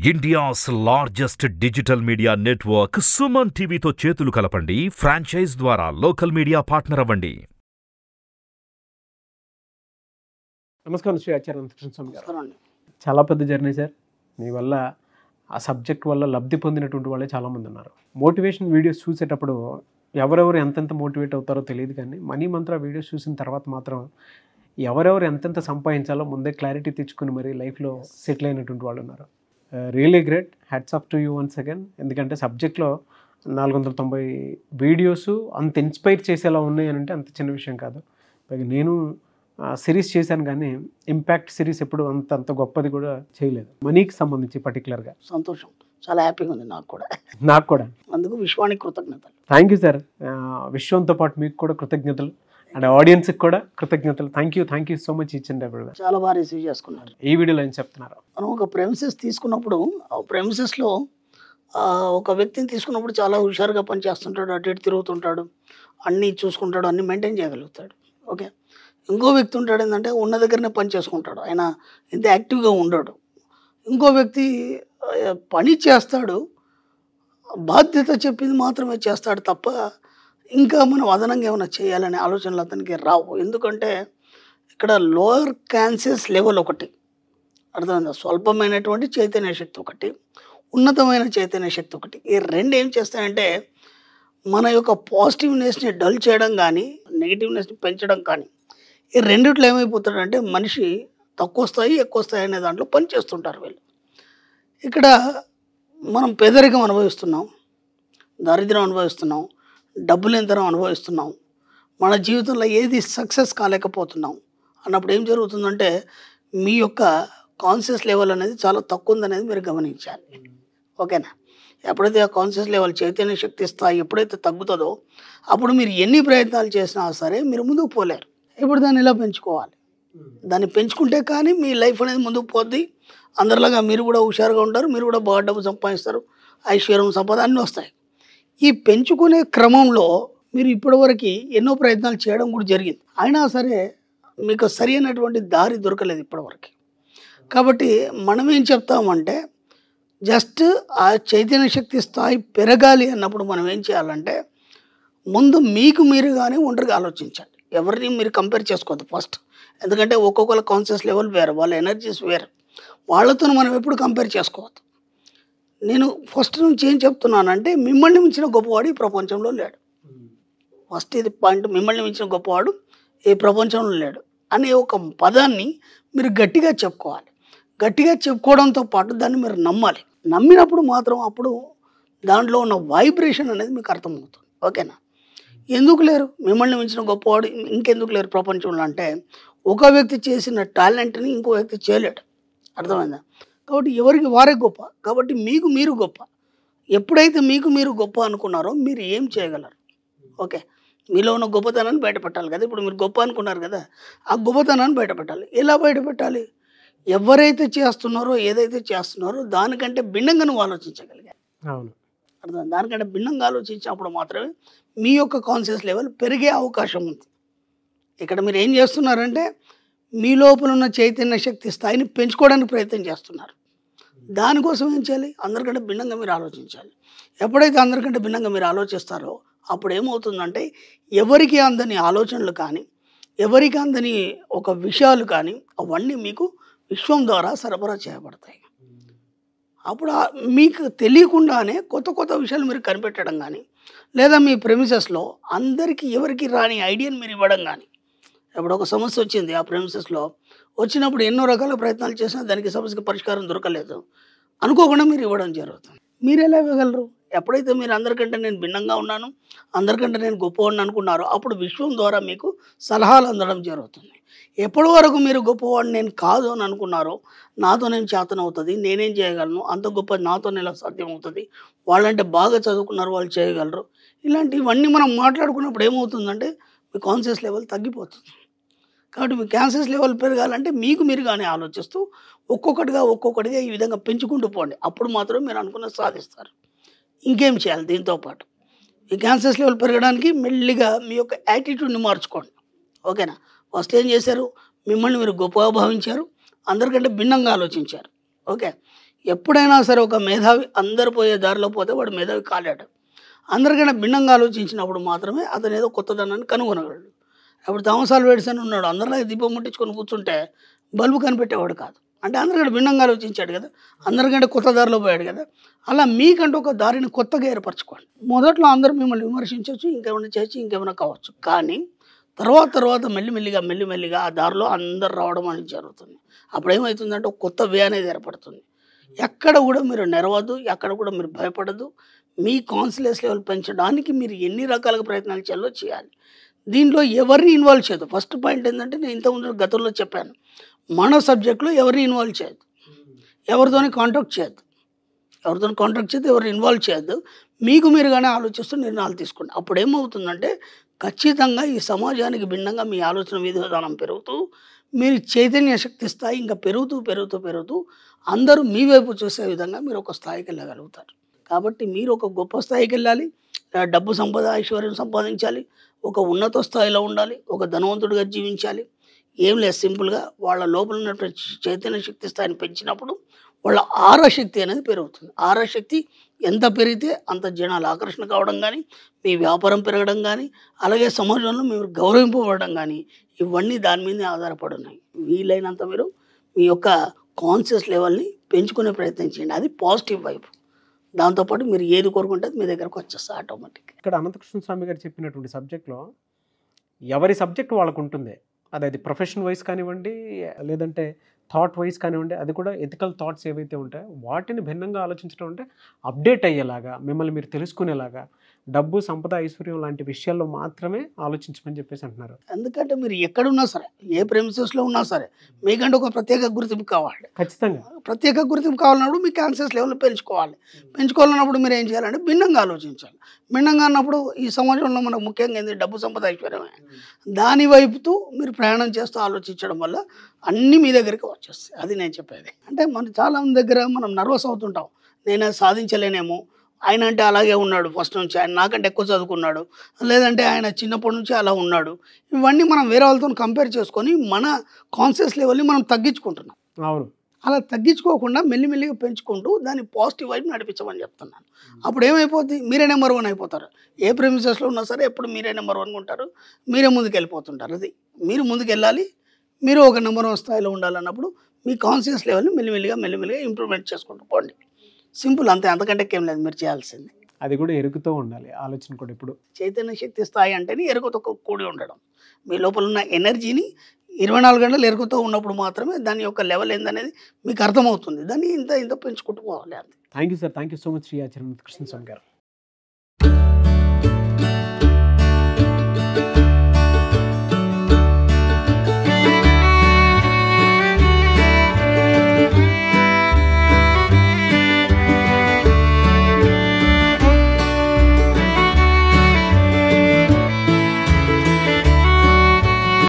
India's largest digital media network Suman టీవీతో చేతులు కలపండి ఫ్రాంచైజ్ ద్వారా లోకల్ మీడియా పార్ట్నర్ అవ్వండి నమస్కారం శ్రీ ఆచార్య కృష్ణ స్వామి గారు నమస్కారం చాలా పెద్ద జర్నీ సార్ మీ వల్ల ఆ సబ్జెక్ట్ వల్ల లబ్ధి పొందినటువంటి వాళ్ళే చాలామంది ఉన్నారు మోటివేషన్ వీడియోస్ చూసేటప్పుడు ఎవరెవరు ఎంతెంత మోటివేట్ అవుతారో తెలియదు కానీ మనీ మంత్ర వీడియోస్ చూసిన తర్వాత మాత్రం ఎవరెవరు ఎంతెంత సంపాదించాలో ముందే క్లారిటీ తెచ్చుకుని మరి లైఫ్లో సెటిల్ అయినటువంటి వాళ్ళు ఉన్నారు really great hats off to you once again ఎందుకంటే సబ్జెక్ట్లో నాలుగు వందల తొంభై వీడియోస్ అంత ఇన్స్పైర్ చేసేలా ఉన్నాయి అని అంటే అంత చిన్న విషయం కాదు పైగా నేను సిరీస్ చేశాను కానీ ఇంపాక్ట్ సిరీస్ ఎప్పుడు అంత అంత గొప్పది కూడా చేయలేదు మనీకి సంబంధించి పర్టికులర్గా సంతోషం చాలా హ్యాపీగా ఉంది నాకు కూడా నాకు కూడా అందుకు విశ్వానికి కృతజ్ఞతలు థ్యాంక్ యూ సార్ విశ్వంతో పాటు మీకు కూడా కృతజ్ఞతలు అండ్ ఆడియన్స్కి కూడా కృతజ్ఞతలు thank you thank you so much ఇచ్చింది ఎవరు చాలా బాగా రిసీవ్ చేసుకున్నారు ఈ వీడియోలో ఏం చెప్తున్నారు మనం ఒక ప్రెమిసెస్ తీసుకున్నప్పుడు ఆ ప్రెమిసెస్లో ఒక వ్యక్తిని తీసుకున్నప్పుడు చాలా హుషారుగా పనిచేస్తుంటాడు అటు ఇటు తిరుగుతుంటాడు అన్నీ చూసుకుంటాడు అన్నీ మెయింటైన్ చేయగలుగుతాడు ఓకే ఇంకో వ్యక్తి ఉంటాడు ఏంటంటే ఉన్న దగ్గరనే పని చేసుకుంటాడు ఆయన ఇంత యాక్టివ్గా ఉండడు ఇంకో వ్యక్తి ఆ, పని చేస్తాడు బాధ్యత చెప్పింది మాత్రమే చేస్తాడు తప్ప ఇంకా మనం అదనంగా ఏమైనా చేయాలనే ఆలోచనలు అతనికి రావు ఎందుకంటే ఇక్కడ లోయర్ క్యాన్సెస్ లెవెల్ ఒకటి అర్థమైందా స్వల్పమైనటువంటి చైతన్య శక్తి ఒకటి ఉన్నతమైన చైతన్య శక్తి ఒకటి ఈ రెండు ఏం చేస్తాయంటే మన యొక్క పాజిటివ్నెస్ని డల్ చేయడం కానీ నెగిటివ్నెస్ని పెంచడం కానీ ఈ రెండిట్లో ఏమైపోతాడంటే మనిషి తక్కువ స్థాయి ఎక్కువ స్థాయి అనే దాంట్లో పని చేస్తుంటారు వీళ్ళు ఇక్కడ మనం పేదరికం అనుభవిస్తున్నాం దారిద్ర్యం అనుభవిస్తున్నాం డబ్బులు ఎంతరం అనుభవిస్తున్నాం మన జీవితంలో ఏది సక్సెస్ కాలేకపోతున్నాం అన్నప్పుడు ఏం జరుగుతుందంటే మీ యొక్క కాన్షియస్ లెవెల్ అనేది చాలా తక్కువ ఉందనేది మీరు గమనించాలి ఓకేనా ఎప్పుడైతే ఆ కాన్షియస్ లెవెల్ చైతన్య శక్తి స్థాయి ఎప్పుడైతే తగ్గుతుందో అప్పుడు మీరు ఎన్ని ప్రయత్నాలు చేసినా సరే మీరు ముందుకు పోలేరు ఇప్పుడు దాన్ని ఎలా పెంచుకోవాలి దాన్ని పెంచుకుంటే కానీ మీ లైఫ్ అనేది ముందుకు పోద్ది అందరిలాగా మీరు కూడా హుషారుగా ఉంటారు మీరు కూడా బాగా డబ్బు సంపాదిస్తారు ఐశ్వర్యం సంపద అన్నీ వస్తాయి ఈ పెంచుకునే క్రమంలో మీరు ఇప్పటివరకు ఎన్నో ప్రయత్నాలు చేయడం కూడా జరిగింది అయినా సరే మీకు సరి అయినటువంటి దారి దొరకలేదు ఇప్పటివరకు కాబట్టి మనం ఏం చెప్తామంటే జస్ట్ ఆ చైతన్య శక్తి స్థాయి పెరగాలి అన్నప్పుడు మనం ఏం చేయాలంటే ముందు మీకు మీరు కానీ ఒంటరిగా ఆలోచించండి ఎవరిని మీరు కంపేర్ చేసుకోవద్దు ఫస్ట్ ఎందుకంటే ఒక్కొక్కరు కాన్షియస్ లెవెల్ వేరు వాళ్ళ ఎనర్జీస్ వేరు వాళ్ళతో మనం ఎప్పుడు కంపేర్ చేసుకోవద్దు నేను ఫస్ట్ నుంచి ఏం చెప్తున్నానంటే మిమ్మల్ని మించిన గొప్పవాడు ఈ ప్రపంచంలో లేడు ఫస్ట్ ఇది పాయింట్ మిమ్మల్ని మించిన గొప్పవాడు ఈ ప్రపంచంలో లేడు అనే ఒక పదాన్ని మీరు గట్టిగా చెప్పుకోవాలి గట్టిగా చెప్పుకోవడంతో పాటు దాన్ని మీరు నమ్మాలి నమ్మినప్పుడు మాత్రం అప్పుడు దాంట్లో ఉన్న వైబ్రేషన్ అనేది మీకు అర్థమవుతుంది ఓకేనా ఎందుకు లేరు మిమ్మల్ని మించిన గొప్పవాడు ఇంకెందుకు లేరు ప్రపంచంలో అంటే ఒక వ్యక్తి చేసిన టాలెంట్ని ఇంకో వ్యక్తి చేయలేడు అర్థమైందా కాబట్టి ఎవరికి వారే గొప్ప కాబట్టి మీకు మీరు గొప్ప ఎప్పుడైతే మీకు మీరు గొప్ప అనుకున్నారో మీరు ఏం చేయగలరు ఓకే మీలో ఉన్న గొప్పతనాన్ని బయటపెట్టాలి కదా ఇప్పుడు మీరు గొప్ప అనుకున్నారు కదా ఆ గొప్పతనాన్ని బయటపెట్టాలి ఎలా బయటపెట్టాలి ఎవరైతే చేస్తున్నారో ఏదైతే చేస్తున్నారో దానికంటే భిన్నంగా నువ్వు ఆలోచించగలిగారు అవును అర్థం దానికంటే భిన్నంగా ఆలోచించినప్పుడు మాత్రమే మీ యొక్క కాన్షియస్ లెవెల్ పెరిగే అవకాశం ఉంది ఇక్కడ మీరు ఏం చేస్తున్నారంటే మీ లోపల ఉన్న చైతన్య శక్తి స్థాయిని పెంచుకోవడానికి ప్రయత్నం చేస్తున్నారు దానికోసం ఏం చేయాలి అందరికంటే భిన్నంగా మీరు ఆలోచించాలి ఎప్పుడైతే అందరికంటే భిన్నంగా మీరు ఆలోచిస్తారో అప్పుడు ఏమవుతుందంటే ఎవరికి అందని ఆలోచనలు కానీ ఎవరికి అందని ఒక విషయాలు కానీ అవన్నీ మీకు విశ్వం ద్వారా సరఫరా చేయబడతాయి అప్పుడు ఆ- మీకు తెలియకుండానే కొత్త కొత్త విషయాలు మీరు కనిపెట్టడం కానీ లేదా మీ ప్రెమిసెస్లో అందరికీ ఎవరికి రాని ఐడియాని మీరు ఇవ్వడం కానీ ఇప్పుడు ఒక సమస్య వచ్చింది ఆ ప్రెమిసెస్లో వచ్చినప్పుడు ఎన్నో రకాల ప్రయత్నాలు చేసినా దానికి సమస్యకి పరిష్కారం దొరకలేదు అనుకోకుండా మీరు ఇవ్వడం జరుగుతుంది మీరు ఎలా ఇవ్వగలరు ఎప్పుడైతే మీరు అందరికంటే నేను భిన్నంగా ఉన్నాను అందరికంటే నేను గొప్పవాడిని అనుకున్నారో అప్పుడు విశ్వం ద్వారా మీకు సలహాలు అందడం జరుగుతుంది ఎప్పటి వరకు మీరు గొప్పవాడిని నేను కాదు అని అనుకున్నారో నాతో నేను చేతనవుతుంది నేనేం చేయగలను అంత గొప్ప నాతో ఎలా సాధ్యం అవుతుంది వాళ్ళంటే బాగా చదువుకున్నారు వాళ్ళు చేయగలరు ఇలాంటివన్నీ మనం మాట్లాడుకున్నప్పుడు ఏమవుతుందంటే మీ కాన్షియస్ లెవెల్ తగ్గిపోతుంది కాబట్టి మీ కాన్షియస్ లెవెల్ పెరగాలంటే మీకు మీరు కానీ ఆలోచిస్తూ ఒక్కొక్కటిగా ఒక్కొక్కటిగా ఈ విధంగా పెంచుకుంటూ పోండి అప్పుడు మాత్రం మీరు అనుకున్నది సాధిస్తారు ఇంకేం చేయాలి దీంతో పాటు ఈ కాన్షియస్ లెవెల్ పెరగడానికి మెల్లిగా మీ యొక్క యాటిట్యూడ్ని మార్చుకోండి ఓకేనా ఫస్ట్ ఏం చేశారు మిమ్మల్ని మీరు గొప్పగా భావించారు అందరికంటే భిన్నంగా ఆలోచించారు ఓకే ఎప్పుడైనా సరే ఒక మేధావి అందరు పోయే దారిలో పోతే వాడు మేధావి కాలేడు అందరికన్నా భిన్నంగా ఆలోచించినప్పుడు మాత్రమే అతను ఏదో కొత్తదనాన్ని కనుగొనగలడు అప్పుడు థామసాల్ వేడిసన్ ఉన్నాడు అందరిలాగా దీపం ముట్టించుకొని కూర్చుంటే బల్బు కనిపెట్టేవాడు కాదు అంటే అందరికంటే భిన్నంగా ఆలోచించాడు కదా అందరికంటే కొత్త దారిలో పోయాడు కదా అలా మీకంటూ ఒక దారిని కొత్తగా ఏర్పరచుకోండి మొదట్లో అందరూ మిమ్మల్ని విమర్శించవచ్చు ఇంకేమైనా చేయొచ్చు ఇంకేమైనా కావచ్చు కానీ తర్వాత తర్వాత మెల్లిమెల్లిగా మెల్లిమెల్లిగా ఆ దారిలో అందరు రావడం అనేది జరుగుతుంది అప్పుడు ఏమవుతుందంటే ఒక కొత్త వే అనేది ఏర్పడుతుంది ఎక్కడ కూడా మీరు నెరవద్దు ఎక్కడ కూడా మీరు భయపడదు మీ కాన్ఫిడెన్స్ లెవెల్ పెంచడానికి మీరు ఎన్ని రకాలుగా ప్రయత్నాలు చేయాలో చేయాలి దీంట్లో ఎవరిని ఇన్వాల్వ్ చేయదు ఫస్ట్ పాయింట్ ఏంటంటే నేను ఇంతకుముందు గతంలో చెప్పాను మన సబ్జెక్ట్లో ఎవరిని ఇన్వాల్వ్ చేయదు ఎవరితోని కాంటాక్ట్ చేయొద్దు ఎవరితో కాంటాక్ట్ చేయొద్దు ఎవరిని ఇన్వాల్వ్ చేయొద్దు మీకు మీరుగానే ఆలోచిస్తూ నిర్ణయాలు తీసుకోండి అప్పుడు ఏమవుతుందంటే ఖచ్చితంగా ఈ సమాజానికి భిన్నంగా మీ ఆలోచన విధానం పెరుగుతూ మీరు చైతన్య శక్తి స్థాయి ఇంకా పెరుగుతూ పెరుగుతూ పెరుగుతూ అందరూ మీ వైపు చూసే విధంగా మీరు ఒక స్థాయికి వెళ్ళగలుగుతారు కాబట్టి మీరు ఒక గొప్ప స్థాయికి వెళ్ళాలి ఆ డబ్బు సంపద ఐశ్వర్యం సంపాదించాలి ఒక ఉన్నత స్థాయిలో ఉండాలి ఒక ధనవంతుడిగా జీవించాలి ఏం లేదు సింపుల్గా వాళ్ళ లోపల ఉన్నటువంటి చైతన్య శక్తి స్థాయిని పెంచినప్పుడు వాళ్ళ ఆరశక్తి అనేది పెరుగుతుంది ఆరశక్తి ఎంత పెరిగితే అంత జనాలు ఆకర్షణ కావడం కానీ మీ వ్యాపారం పెరగడం కానీ అలాగే సమాజంలో మీరు గౌరవింపబడడం కానీ ఇవన్నీ దాని మీదే ఆధారపడి ఉన్నాయి వీలైనంత మీరు మీ యొక్క కాన్షియస్ లెవెల్ని పెంచుకునే ప్రయత్నం చేయండి అది పాజిటివ్ వైపు దాంతోపాటు మీరు ఏది కోరుకుంటే అది మీ దగ్గరకు వచ్చేస్తుంది ఆటోమేటిక్ ఇక్కడ అనంతకృష్ణ స్వామి గారు చెప్పినటువంటి సబ్జెక్ట్లో ఎవరి సబ్జెక్ట్ వాళ్ళకు ఉంటుంది అది అది ప్రొఫెషన్ వైజ్ కానివ్వండి లేదంటే థాట్ వైజ్ కానివ్వండి అది కూడా ఎథికల్ థాట్స్ ఏవైతే ఉంటాయో వాటిని భిన్నంగా ఆలోచించడం అంటే అప్డేట్ అయ్యేలాగా మిమ్మల్ని మీరు తెలుసుకునేలాగా డబ్బు సంపద ఐశ్వర్యం లాంటి విషయాల్లో మాత్రమే ఆలోచించమని చెప్పేసి అంటున్నారు ఎందుకంటే మీరు ఎక్కడున్నా సరే ఏ ప్రెమిసెస్లో ఉన్నా సరే మీకంటే ఒక ప్రత్యేక గుర్తింపు కావాలి ఖచ్చితంగా ప్రత్యేక గుర్తింపు కావాలన్నప్పుడు మీ కాన్షియస్ లెవెల్ పెంచుకోవాలి పెంచుకోవాలన్నప్పుడు మీరు ఏం చేయాలంటే భిన్నంగా ఆలోచించాలి భిన్నంగా అన్నప్పుడు ఈ సమాజంలో మనకు ముఖ్యంగా ఏంది డబ్బు సంపద ఐశ్వర్యమే దాని వైపుతూ మీరు ప్రయాణం చేస్తూ ఆలోచించడం వల్ల అన్నీ మీ దగ్గరికి వచ్చేస్తాయి అది నేను చెప్పేది అంటే మన చాలా మంది దగ్గర మనం నర్వస్ అవుతుంటాం నేను అది సాధించలేనేమో ఆయన అంటే అలాగే ఉన్నాడు ఫస్ట్ నుంచి ఆయన నాకంటే ఎక్కువ చదువుకున్నాడు లేదంటే ఆయన చిన్నప్పటి నుంచి అలా ఉన్నాడు ఇవన్నీ మనం వేరే వాళ్ళతో కంపేర్ చేసుకొని మన కాన్షియస్ లెవెల్ని మనం తగ్గించుకుంటున్నాం అవును అలా తగ్గించుకోకుండా మెల్లిమెల్లిగా పెంచుకుంటూ దాన్ని పాజిటివ్ వైపు నడిపించమని చెప్తున్నాను అప్పుడు ఏమైపోద్ది మీరే నెంబర్ వన్ అయిపోతారు ఏ ప్రెమిసెస్లో ఉన్నా సరే ఎప్పుడు మీరే నెంబర్ వన్గా ఉంటారు మీరే ముందుకు వెళ్ళిపోతుంటారు అది మీరు ముందుకు వెళ్ళాలి మీరు ఒక నెంబర్ వన్ స్థాయిలో ఉండాలన్నప్పుడు మీ కాన్షియస్ లెవెల్ని మెల్లిమెల్లిగా మెల్లిమెల్లిగా ఇంప్రూవ్మెంట్ చేసుకుంటూ పోండి సింపుల్ అంతే అంతకంటే ఏం లేదు మీరు చేయాల్సింది అది కూడా ఎరుగుతూ ఉండాలి ఆలోచన కూడా ఇప్పుడు చైతన్య శక్తి స్థాయి అంటేనే ఎరుకతో కూడి ఉండడం మీ లోపల ఉన్న ఎనర్జీని ఇరవై నాలుగు గంటలు ఎరుకుతూ ఉన్నప్పుడు మాత్రమే దాని యొక్క లెవెల్ ఏందనేది మీకు అర్థమవుతుంది దాన్ని ఇంత ఇంత పెంచుకుంటూ పోవాలి అంతే thank you sir thank you so much Shri Acharya Krishna Swami గారు